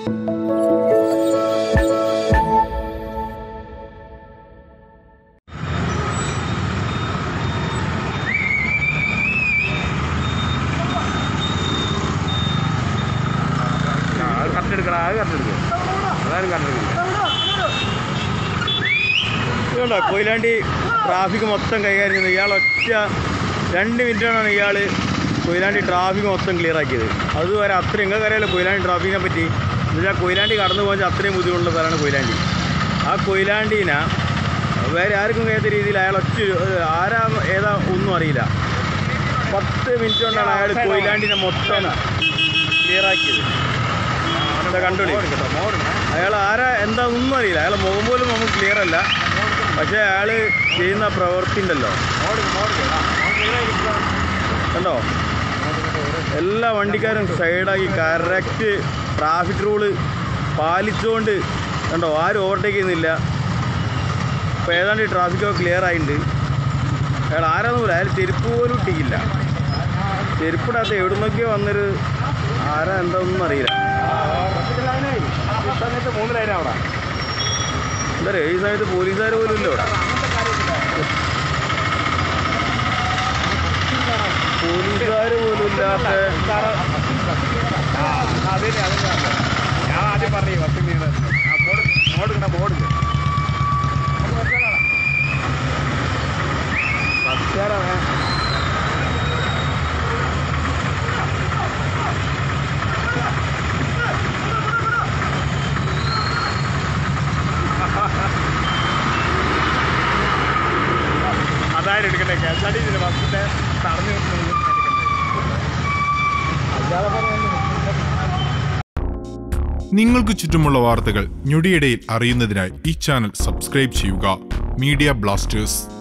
അത് കറക്റ്റ് എടുക്കണം അത് കറക്റ്റ് എടുക്കും അതാരും കറക്റ്റ് എടുക്കില്ല ഇതുകൊണ്ടോ കൊയിലാണ്ടി ട്രാഫിക് മൊത്തം കൈകാര്യം ചെയ്യുന്നത് ഇയാൾ ഒറ്റ രണ്ട് മിനിറ്റാണ് ഇയാൾ കൊയിലാണ്ടി ട്രാഫിക് മൊത്തം ക്ലിയർ ആക്കിയത് അതുവരെ അത്രയും നിങ്ങൾക്ക് അറിയാലോ കൊയിലാണ്ടി ട്രാഫിക്കിനെ പറ്റി എന്നുവെച്ചാൽ കൊയിലാണ്ടി കടന്നു പോകാൻ അത്രയും ബുദ്ധിമുട്ടുള്ള സ്ഥലമാണ് കൊയിലാണ്ടി ആ കൊയിലാണ്ടീനെ വേറെ ആർക്കും കഴിയാത്ത രീതിയിൽ അയാൾ ഒറ്റ ആരാ ഏതാ ഒന്നും അറിയില്ല പത്ത് മിനിറ്റ് കൊണ്ടാണ് അയാൾ കൊയിലാണ്ടിനെ മൊത്തം ക്ലിയർ ആക്കിയത് എന്താ കണ്ടോളി അയാൾ ആരാ എന്താ ഒന്നും അറിയില്ല അയാളെ മുഖം പോലും നമുക്ക് ക്ലിയർ അല്ല പക്ഷേ അയാൾ ചെയ്യുന്ന പ്രവൃത്തി ഉണ്ടല്ലോ കണ്ടോ എല്ലാ വണ്ടിക്കാരും സൈഡാക്കി കറക്റ്റ് ട്രാഫിക് റൂള് പാലിച്ചുകൊണ്ട് കണ്ടോ ആരും ഓവർടേക്ക് ചെയ്യുന്നില്ല ഇപ്പോൾ ഏതാണ്ട് ട്രാഫിക്കൊക്കെ ക്ലിയർ ആയിട്ടുണ്ട് അയാൾ ആരാന്ന് പോലും അയാൾ ചെരുപ്പ് പോലും ഇട്ടിക്കില്ല ചെരുപ്പിടാത്ത എവിടെ നിന്നൊക്കെയോ വന്നൊരു ആരാ എന്താണെന്നൊന്നും അറിയില്ല സമയത്ത് മൂന്ന് ലൈനാ അവിടെ എന്താ പറയുക ഈ സമയത്ത് പോലീസുകാർ പോലും ഇല്ല ഇവിടെ പോലീസുകാർ പോലും ഇല്ലാത്ത അതന്നെ അതന്നെ ഞാൻ ആദ്യം പറഞ്ഞു പത്ത് മീൻ ബോർഡ് ബോർഡ് ഇങ്ങനെ ബോർഡ് ബസ്സുകാരാണ് അതായത് എടുക്കട്ടെ K S R T C ബസ്സിന്റെ തടഞ്ഞു നിർത്തുന്നത് നിങ്ങൾക്ക് ചുറ്റുമുള്ള വാർത്തകൾ ഞൊടിയിടയിൽ അറിയുന്നതിനായി ഈ ചാനൽ സബ്സ്ക്രൈബ് ചെയ്യുക മീഡിയ ബ്ലാസ്റ്റേഴ്സ്